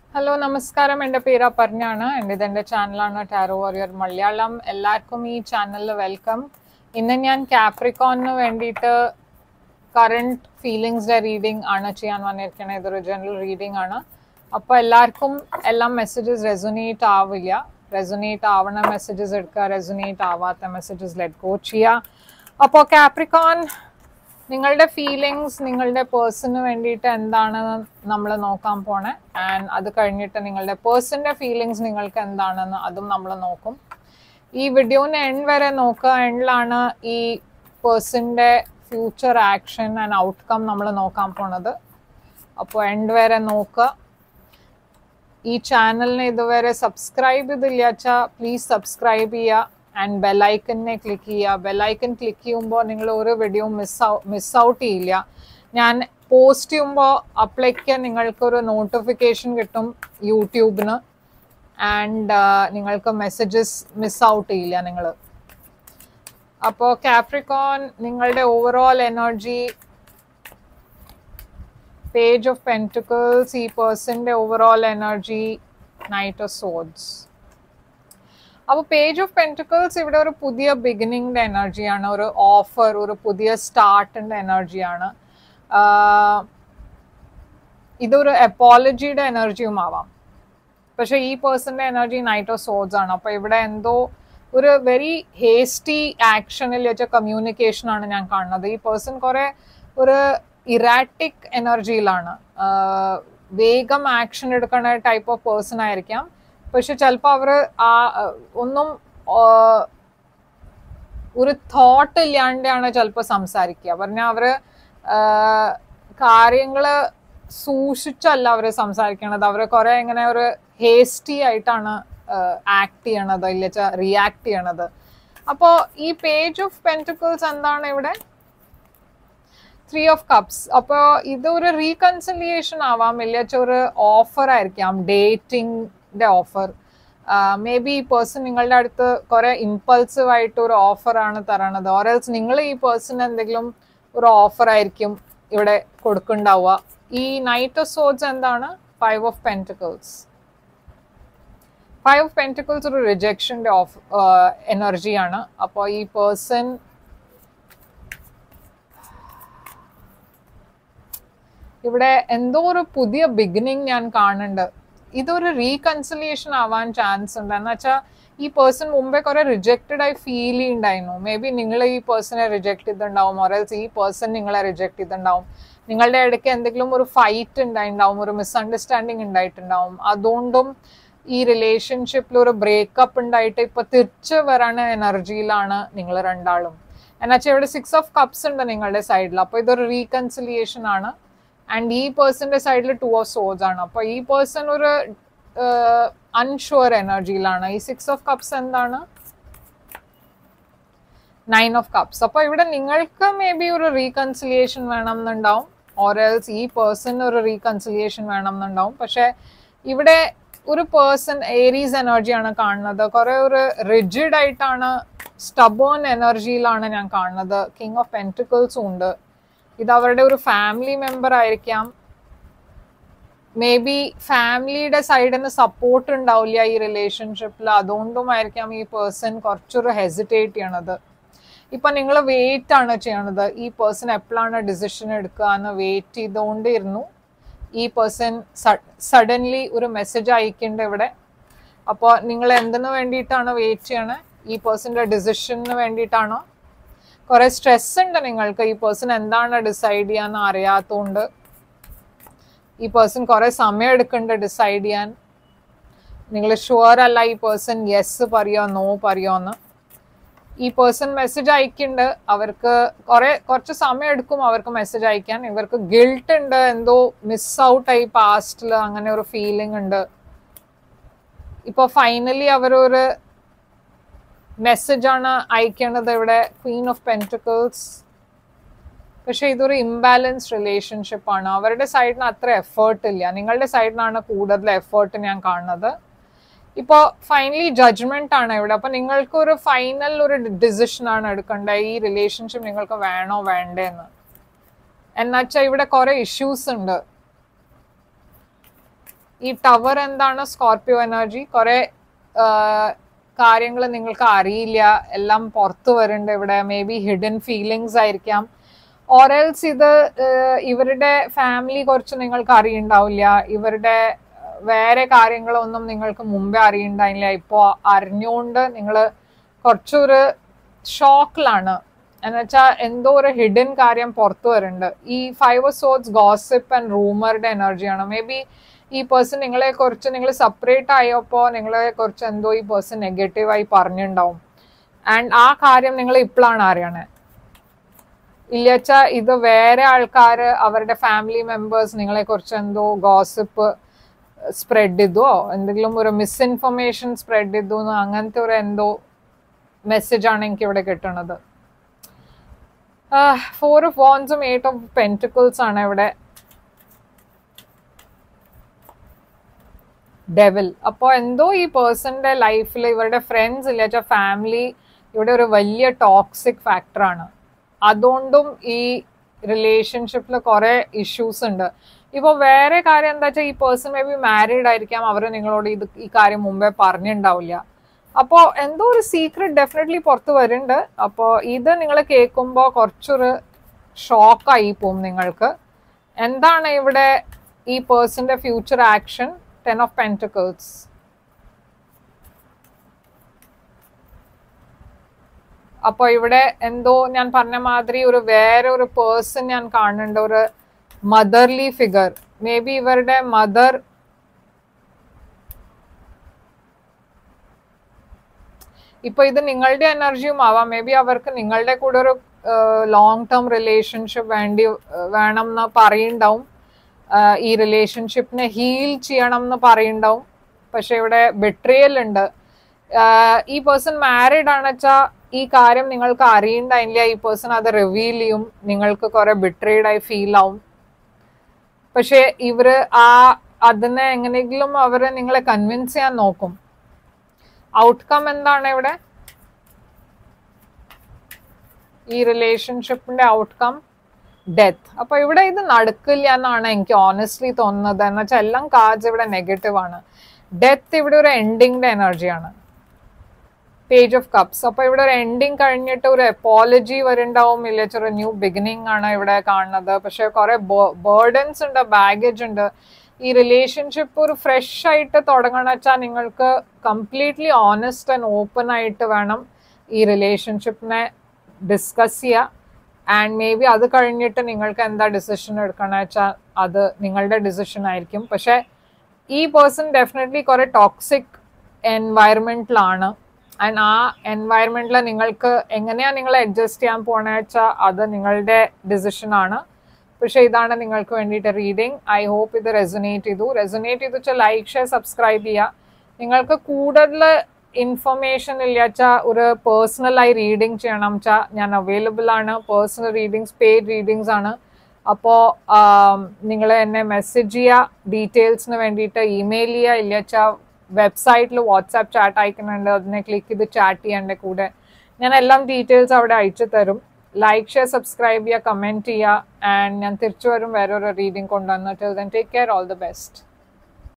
hello നമസ്കാരം എൻ്റെ പേര് അപർണയാണ് എൻ്റെ ഇതെൻ്റെ ചാനലാണ് ടാരോ വാരിയർ മലയാളം എല്ലാവർക്കും ഈ ചാനലിൽ വെൽക്കം ഇന്ന് ഞാൻ കാപ്രിക്കോണിന് വേണ്ടിയിട്ട് കറണ്ട് ഫീലിങ്സിൻ്റെ റീഡിംഗ് ആണ് ചെയ്യാൻ വന്നിരിക്കുന്നത് ഇതൊരു ജനറൽ റീഡിംഗ് ആണ് അപ്പോൾ എല്ലാവർക്കും എല്ലാം മെസ്സേജസ് റെസൊനേറ്റ് ആവില്ല റെസൊനേറ്റ് ആവണ മെസ്സേജസ് എടുക്കുക റെസൊനേറ്റ് ആവാത്ത മെസ്സേജസ് ലെറ്റ് ഗോ ചെയ്യുക അപ്പോൾ കാപ്രിക്കോൺ നിങ്ങളുടെ ഫീലിങ്സ് നിങ്ങളുടെ പേഴ്സണിന് വേണ്ടിയിട്ട് എന്താണ് നമ്മൾ നോക്കാൻ പോണേ ആൻഡ് അത് കഴിഞ്ഞിട്ട് നിങ്ങളുടെ പേഴ്സണിന്റെ ഫീലിങ്സ് നിങ്ങൾക്ക് എന്താണെന്ന് അതും നമ്മൾ നോക്കും ഈ വീഡിയോന് എൻഡ് വരെ നോക്കുക എൻഡിലാണ് ഈ പേഴ്സണിന്റെ ഫ്യൂച്ചർ ആക്ഷൻ ആൻഡ് ഔട്ട്കം നമ്മൾ നോക്കാൻ പോണത് അപ്പോൾ എൻഡ് വരെ നോക്കുക ഈ ചാനലിനെ ഇതുവരെ സബ്സ്ക്രൈബ് ചെയ്തില്ല വെച്ചാൽ പ്ലീസ് സബ്സ്ക്രൈബ് ചെയ്യുക ആൻഡ് ബെല്ലൈക്കനെ ക്ലിക്ക് ചെയ്യുക ബെല്ലൈക്കൻ ക്ലിക്ക് ചെയ്യുമ്പോൾ നിങ്ങൾ ഒരു വീഡിയോ മിസ് മിസ് ഔട്ട് ചെയ്യില്ല ഞാൻ പോസ്റ്റ് ചെയ്യുമ്പോൾ അപ്ലേക്ക് നിങ്ങൾക്കൊരു നോട്ടിഫിക്കേഷൻ കിട്ടും യൂട്യൂബിന് ആൻഡ് നിങ്ങൾക്ക് മെസ്സേജസ് മിസ് ഔട്ട് ചെയ്യില്ല നിങ്ങൾ അപ്പോൾ കാപ്രിക്കോൺ നിങ്ങളുടെ overall energy page of pentacles ഈ പേഴ്സൻ്റെ overall energy knight of swords അപ്പോൾ പേജ് ഓഫ് പെൻറ്റിക്കിൾസ് ഇവിടെ ഒരു പുതിയ ബിഗിനിങ്ങിൻ്റെ എനർജിയാണ് ഒരു ഓഫർ ഒരു പുതിയ സ്റ്റാർട്ടിൻ്റെ എനർജിയാണ് ഇതൊരു എപ്പോളജിയുടെ എനർജിയും ആവാം പക്ഷെ ഈ പേഴ്സൻ്റെ എനർജി നൈറ്റ് ഓഫ് സോഡ്സ് ആണ് അപ്പോൾ ഇവിടെ എന്തോ ഒരു വെരി ഹേസ്റ്റി ആക്ഷനിൽ വെച്ച കമ്മ്യൂണിക്കേഷൻ ആണ് ഞാൻ കാണുന്നത് ഈ പേഴ്സൺ കുറെ ഒരു ഇറാറ്റിക് എനർജിയിലാണ് വേഗം ആക്ഷൻ എടുക്കുന്ന ടൈപ്പ് ഓഫ് പേഴ്സൺ ആയിരിക്കാം പക്ഷെ ചിലപ്പോൾ അവർ ആ ഒന്നും ഒരു തോട്ട് ഇല്ലാണ്ടാണ് ചിലപ്പോൾ സംസാരിക്കുക പറഞ്ഞാൽ അവർ കാര്യങ്ങള് സൂക്ഷിച്ചല്ല അവർ സംസാരിക്കണത് അവർ കുറെ ഇങ്ങനെ ഒരു ഹേസ്റ്റി ആയിട്ടാണ് ആക്ട് ചെയ്യണത് ഇല്ല റിയാക്ട് ചെയ്യണത് അപ്പോൾ ഈ പേജ് ഓഫ് പെൻറ്റിക്കിൾസ് എന്താണ് ഇവിടെ ത്രീ ഓഫ് കപ്സ് അപ്പോൾ ഇതൊരു റീകൺസിലിയേഷൻ ആവാം ഇല്ല ഒരു ഓഫർ ആയിരിക്കാം ഡേറ്റിംഗിന്റെ ഓഫർ മേ ബി ഈ പേഴ്സൺ നിങ്ങളുടെ അടുത്ത് കുറെ ഇമ്പൾസീവ് ആയിട്ട് ഒരു ഓഫർ ആണ് തരണത് ഓരൽസ് നിങ്ങൾ ഈ പേഴ്സൺ എന്തെങ്കിലും ഒരു ഓഫർ ആയിരിക്കും ഇവിടെ കൊടുക്കുന്നുണ്ടാവുക ഈ നൈറ്റ് ഓഫ് സോഡ്സ് എന്താണ് five of pentacles five of pentacles ഒരു റിജക്ഷൻ്റെ ഓഫ് എനർജിയാണ് അപ്പോൾ ഈ പേഴ്സൺ ഇവിടെ എന്തോ ഒരു പുതിയ ബിഗിനിങ് ഞാൻ കാണുന്നുണ്ട് ഇതൊരു റീകൺസിലിയേഷൻ ആവാൻ ചാൻസ് ഉണ്ട് എന്ന് വെച്ചാൽ ഈ പേഴ്സൺ മുമ്പേ കുറെ റിജക്റ്റഡ് ആയി ഫീൽ ചെയ്യുന്നുണ്ടായിരുന്നു മേ ബി നിങ്ങൾ ഈ പേഴ്സണെ റിജക്ട് ചെയ്തിട്ടുണ്ടാവും ഓരൽസ് ഈ പേഴ്സൺ നിങ്ങളെ റിജക്ട് ചെയ്തിട്ടുണ്ടാവും നിങ്ങളുടെ ഇടയ്ക്ക് എന്തെങ്കിലും ഒരു ഫൈറ്റ് ഉണ്ടായിട്ടുണ്ടാവും ഒരു മിസ്അണ്ടർസ്റ്റാൻഡിങ് ഉണ്ടായിട്ടുണ്ടാവും അതുകൊണ്ടും ഈ റിലേഷൻഷിപ്പിൽ ഒരു ബ്രേക്കപ്പ് ഉണ്ടായിട്ട് ഇപ്പൊ തിരിച്ചു വരണ എനർജിയിലാണ് നിങ്ങൾ രണ്ടാളും എന്നുവെച്ചാൽ ഇവിടെ സിക്സ് ഓഫ് കപ്സ് ഉണ്ട് നിങ്ങളുടെ സൈഡിൽ അപ്പോൾ ഇതൊരു റീകൺസിലിയേഷൻ ആണ് ആൻഡ് ഈ പേഴ്സന്റെ സൈഡിൽ ടു ഓഫ് സോഡ്സ് ആണ് അപ്പൊ ഈ പേഴ്സൺ ഒരു അൺഷുവർ എനർജിയിലാണ് ഈ സിക്സ് ഓഫ് കപ്സ് എന്താണ് നയൻ ഓഫ് കപ്സ് അപ്പൊ ഇവിടെ നിങ്ങൾക്ക് മേ ബി ഒരു റീകൺസിലിയേഷൻ വേണം എന്നുണ്ടാവും ഓരൽസ് ഈ പേഴ്സൺ ഒരു റീകൺസിലിയേഷൻ വേണം എന്നുണ്ടാവും പക്ഷെ ഇവിടെ ഒരു പേഴ്സൺ ഏരീസ് എനർജിയാണ് കാണുന്നത് കുറെ ഒരു റിജിഡ് ആയിട്ടാണ് സ്റ്റബോൺ എനർജിയിലാണ് ഞാൻ കാണുന്നത് കിങ് ഓഫ് പെൻറ്റിക്കിൾസും ഉണ്ട് ഇത് അവരുടെ ഒരു ഫാമിലി മെമ്പർ ആയിരിക്കാം മേ ബി ഫാമിലിയുടെ സൈഡിൽ നിന്ന് സപ്പോർട്ട് ഉണ്ടാവില്ല ഈ റിലേഷൻഷിപ്പിൽ അതുകൊണ്ടുമായിരിക്കാം ഈ പേഴ്സൺ കുറച്ചൊരു ഹെസിറ്റേറ്റ് ചെയ്യണത് ഇപ്പൊ നിങ്ങൾ വെയിറ്റ് ആണ് ചെയ്യണത് ഈ പേഴ്സൺ എപ്പോഴാണ് ഡിസിഷൻ എടുക്കുക എന്ന് വെയിറ്റ് ചെയ്തുകൊണ്ടിരുന്നു ഈ പേഴ്സൺ സഡൻലി ഒരു മെസ്സേജ് അയക്കേണ്ട ഇവിടെ അപ്പോൾ നിങ്ങൾ എന്തിനു വേണ്ടിയിട്ടാണ് വെയിറ്റ് ചെയ്യണേ ഈ പേഴ്സന്റെ ഡിസിഷന് വേണ്ടിയിട്ടാണോ കുറെ സ്ട്രെസ് ഉണ്ട് നിങ്ങൾക്ക് ഈ പേഴ്സൺ എന്താണ് ഡിസൈഡ് ചെയ്യാന്ന് അറിയാത്തതുകൊണ്ട് ഈ പേഴ്സൺ കുറെ സമയം എടുക്കുന്നുണ്ട് ഡിസൈഡ് ചെയ്യാൻ നിങ്ങൾ ഷുവർ അല്ല ഈ പേഴ്സൺ യെസ് പറയോ നോ പറയോന്ന് ഈ പേഴ്സൺ മെസ്സേജ് അയക്കുന്നുണ്ട് അവർക്ക് കുറെ കുറച്ച് സമയം എടുക്കും അവർക്ക് മെസ്സേജ് അയക്കാൻ ഇവർക്ക് ഗിൽട്ട് ഉണ്ട് എന്തോ മിസ് ഔട്ട് ആയി പാസ്റ്റിൽ അങ്ങനെ ഒരു ഫീലിംഗ് ഉണ്ട് ഇപ്പൊ ഫൈനലി അവരൊരു മെസ്സേജ് ആണ് അയക്കേണ്ടത് ഇവിടെ ക്വീൻ ഓഫ് പെൻറ്റിക്കിൾസ് പക്ഷെ ഇതൊരു ഇംബാലൻസ് റിലേഷൻഷിപ്പ് ആണ് അവരുടെ സൈഡിന് അത്ര എഫേർട്ട് ഇല്ല നിങ്ങളുടെ സൈഡിനാണ് കൂടുതൽ എഫേർട്ട് ഞാൻ കാണുന്നത് ഇപ്പോൾ ഫൈനലി ജഡ്ജ്മെന്റ് ആണ് ഇവിടെ അപ്പൊ നിങ്ങൾക്ക് ഒരു ഫൈനൽ ഒരു ഡിസിഷൻ ആണ് എടുക്കേണ്ടത് ഈ റിലേഷൻഷിപ്പ് നിങ്ങൾക്ക് വേണോ വേണ്ടേന്ന് എന്നുവെച്ചാൽ ഇവിടെ കുറെ ഇഷ്യൂസ് ഉണ്ട് ഈ ടവർ എന്താണ് സ്കോർപിയോ എനർജി കുറെ കാര്യങ്ങൾ നിങ്ങൾക്ക് അറിയില്ല എല്ലാം പുറത്തു വരുന്നുണ്ട് ഇവിടെ മേ ബി ഹിഡൻ ഫീലിങ്സ് ആയിരിക്കാം ഓറൽസ് ഇത് ഏഹ്, ഇവരുടെ ഫാമിലി കുറച്ച് നിങ്ങൾക്ക് അറിയുണ്ടാവില്ല ഇവരുടെ ഏഹ്, വേറെ കാര്യങ്ങളൊന്നും നിങ്ങൾക്ക് മുമ്പേ അറിയണ്ടായില്ല ഇപ്പോൾ അറിഞ്ഞുകൊണ്ട് നിങ്ങൾ കുറച്ചൊരു ഷോക്കിലാണ് എന്നുവെച്ചാൽ എന്തോ ഒരു ഹിഡൻ കാര്യം പുറത്തു വരുന്നുണ്ട് ഈ ഫൈവ് സോട്സ് ഗോസിപ്പ് ആൻഡ് റൂമറുടെ എനർജിയാണ് മേ ബി ഈ പേഴ്സൺ നിങ്ങളെ കുറിച്ച് നിങ്ങൾ സെപ്പറേറ്റ് ആയപ്പോൾ നിങ്ങളെ കുറിച്ച് എന്തോ ഈ പേഴ്സൺ നെഗറ്റീവായി പറഞ്ഞിട്ടുണ്ടാവും ആൻഡ് ആ കാര്യം നിങ്ങൾ ഇപ്പോഴാണ് അറിയണേ ഇല്ലച്ച ഇത് വേറെ ആൾക്കാർ അവരുടെ ഫാമിലി മെമ്പേഴ്സ് നിങ്ങളെ കുറിച്ച് എന്തോ ഗോസിപ്പ് സ്പ്രെഡ് ചെയ്തോ എന്തെങ്കിലും ഒരു മിസ്ഇൻഫർമേഷൻ സ്പ്രെഡ് ചെയ്തു എന്ന് അങ്ങനത്തെ ഒരു എന്തോ മെസ്സേജ് ആണ് എനിക്ക് ഇവിടെ കിട്ടുന്നത് ഫോർ ഓഫ് വോൺസും എയ്റ്റ് ഓഫ് പെൻറ്റിക്കിൾസ് ആണ് ഇവിടെ ഡെവിൽ അപ്പോൾ എന്തോ ഈ പേഴ്സന്റെ ലൈഫിൽ ഇവരുടെ ഫ്രണ്ട്സ് ഇല്ല ഫാമിലി ഇവിടെ ഒരു വലിയ ടോക്സിക് ഫാക്ടറാണ് അതുകൊണ്ടും ഈ റിലേഷൻഷിപ്പിൽ കുറെ ഇഷ്യൂസ് ഉണ്ട് ഇപ്പോൾ വേറെ കാര്യം എന്താ വെച്ചാൽ ഈ പേഴ്സൺ മേ ബി മാരീഡ് ആയിരിക്കാം അവർ നിങ്ങളോട് ഇത് ഈ കാര്യം മുമ്പേ പറഞ്ഞിട്ടുണ്ടാവില്ല അപ്പോൾ എന്തോ ഒരു സീക്രട്ട് ഡെഫിനറ്റ്ലി പുറത്ത് വരുന്നുണ്ട് അപ്പോൾ ഇത് നിങ്ങൾ കേൾക്കുമ്പോൾ കുറച്ചൊരു ഷോക്കായി പോവും നിങ്ങൾക്ക് എന്താണ് ഇവിടെ ഈ പേഴ്സന്റെ future action ten of pentacles അപ്പോൾ ഇവിടെ എന്തോ ഞാൻ പറഞ്ഞ മാതിരി ഒരു വേറെ ഒരു പേഴ്സൺ ഞാൻ കാണുന്നുണ്ട് ഒരു മദർലി ഫിഗർ മേ ബി ഇവരുടെ മദർ ഇപ്പൊ ഇത് നിങ്ങളുടെ എനർജിയും ആവാം മേ ബി അവർക്ക് നിങ്ങളുടെ കൂടെ ഒരു ലോങ് ടേം റിലേഷൻഷിപ്പ് വേണ്ടി ഏഹ്, വേണം എന്ന് പറയുണ്ടാവും ആഹ് ഈ റിലേഷൻഷിപ്പിനെ ഹീൽ ചെയ്യണം എന്ന് പറയുണ്ടാവും പക്ഷെ ഇവിടെ ബെട്രിയൽ ഉണ്ട് ആഹ് ഈ പേഴ്സൺ മാരീഡ് ആണ് വെച്ചാൽ ഈ കാര്യം നിങ്ങൾക്ക് അറിയണ്ടായില്ല ഈ പേഴ്സൺ അത് റിവീൽ ചെയ്യും നിങ്ങൾക്ക് കുറെ ബിട്രേഡ് ആയി ഫീൽ ആവും പക്ഷെ ഇവര് ആ അതിനെ എങ്ങനെയെങ്കിലും അവരെ നിങ്ങളെ കൺവിൻസ് ചെയ്യാൻ നോക്കും ഔട്ട്കം എന്താണ് ഇവിടെ ഈ റിലേഷൻഷിപ്പിന്റെ ഔട്ട്കം ഡെത്ത് അപ്പൊ ഇവിടെ ഇത് നടക്കില്ല എന്നാണ് എനിക്ക് ഓണസ്റ്റ്ലി തോന്നുന്നത് എന്ന് വെച്ചാൽ എല്ലാം കാർഡ്സ് ഇവിടെ നെഗറ്റീവ് ആണ് ഡെത്ത് ഇവിടെ ഒരു എൻഡിങ്ങിന്റെ എനർജിയാണ് പേജ് ഓഫ് കപ്സ് അപ്പൊ ഇവിടെ ഒരു എൻഡിങ് കഴിഞ്ഞിട്ട് ഒരു എപ്പോളജി വരുന്നുണ്ടാവും ഇല്ല ഒരു ന്യൂ ബിഗിനിങ് ആണ് ഇവിടെ കാണുന്നത് പക്ഷെ കുറെ ബേർഡൻസ് ഉണ്ട് ബാഗേജ് ഉണ്ട് ഈ റിലേഷൻഷിപ്പ് ഒരു ഫ്രഷ് ആയിട്ട് തുടങ്ങണം വെച്ചാൽ നിങ്ങൾക്ക് കംപ്ലീറ്റ്ലി ഓണസ്റ്റ് ആൻഡ് ഓപ്പൺ ആയിട്ട് വേണം ഈ റിലേഷൻഷിപ്പിനെ ഡിസ്കസ് ചെയ്യുക ആൻഡ് മേ ബി അത് കഴിഞ്ഞിട്ട് നിങ്ങൾക്ക് എന്താ ഡിസിഷൻ എടുക്കണം വെച്ചാൽ അത് നിങ്ങളുടെ ഡിസിഷൻ ആയിരിക്കും പക്ഷെ ഈ പേഴ്സൺ ഡെഫിനറ്റ്ലി കുറെ ടോക്സിക് എൻവയറമെന്റിലാണ് ആൻഡ് ആ എൻവയറമെന്റിൽ നിങ്ങൾക്ക് എങ്ങനെയാ നിങ്ങൾ അഡ്ജസ്റ്റ് ചെയ്യാൻ പോണേ വെച്ചാൽ അത് നിങ്ങളുടെ ഡിസിഷൻ ആണ് പക്ഷെ ഇതാണ് നിങ്ങൾക്ക് വേണ്ടിയിട്ട് റീഡിങ് ഐ ഹോപ്പ് ഇത് റെസൊനേറ്റ് ചെയ്തു റെസൊനേറ്റ് ചെയ്തു വെച്ചാൽ ലൈക്ക് ഷെയർ സബ്സ്ക്രൈബ് ചെയ്യുക നിങ്ങൾക്ക് കൂടുതൽ ഇൻഫർമേഷൻ ഇല്ലാച്ചാ ഒരു പേഴ്സണലായി റീഡിങ് ചെയ്യണം വെച്ചാൽ ഞാൻ അവൈലബിൾ ആണ് പേഴ്സണൽ റീഡിങ്സ് പെയ്ഡ് റീഡിങ്സ് ആണ് അപ്പോൾ നിങ്ങൾ എന്നെ മെസ്സേജ് ചെയ്യുക ഡീറ്റെയിൽസിന് വേണ്ടിയിട്ട് ഇമെയിൽ ചെയ്യുക ഇല്ലാച്ചാ വെബ്സൈറ്റിൽ വാട്സാപ്പ് ചാറ്റ് അയക്കുന്നുണ്ട് അതിനെ ക്ലിക്ക് ചെയ്ത് ചാറ്റ് ചെയ്യേണ്ട കൂടെ ഞാൻ എല്ലാം ഡീറ്റെയിൽസ് അവിടെ അയച്ചു തരും ലൈക്ക് ഷെയർ സബ്സ്ക്രൈബ് ചെയ്യുക കമൻറ്റ് ചെയ്യുക ആൻഡ് ഞാൻ തിരിച്ചു വരും വേറൊരു റീഡിങ് കൊണ്ടുവന്നിട്ട് then take care all the best